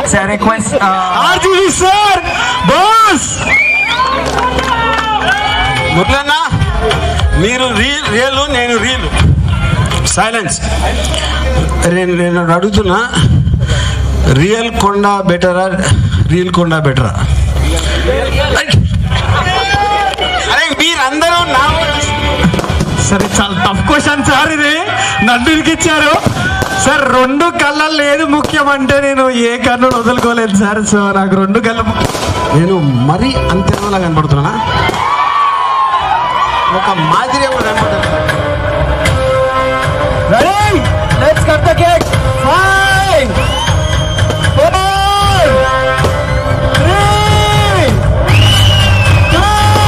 So I request uh, RGV sir boss మురళన్న మీరు reel real నేను రీల్ సైలెన్స్ నేను నేను అడుగుతున్నా రియల్ కొండ బెటరా రీల్ కొండ బెటరా అరే మీరందరూ నా సార్ ఇది చాలా టఫ్ క్వశ్చన్ సార్ ఇది నన్ను ఇరికిచ్చారు సార్ రెండు కళ్ళల్లో ఏది ముఖ్యం అంటే నేను ఏ కన్ను వదులుకోలేదు సార్ సో నాకు రెండు కళ్ళు నేను మరీ అంతేలా కనపడుతున్నా ఒక మాదిరి కూడా కనపడలేదు ready let's cut the cake five four three two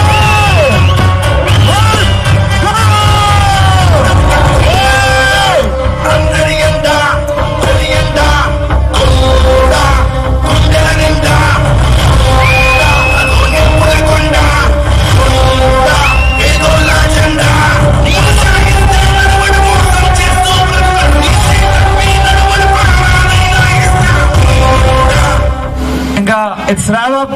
ఇంకా it's wrap up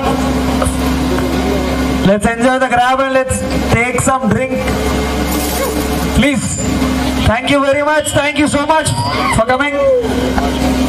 let's enjoy the grab and let's take some drink please thank you very much thank you so much for coming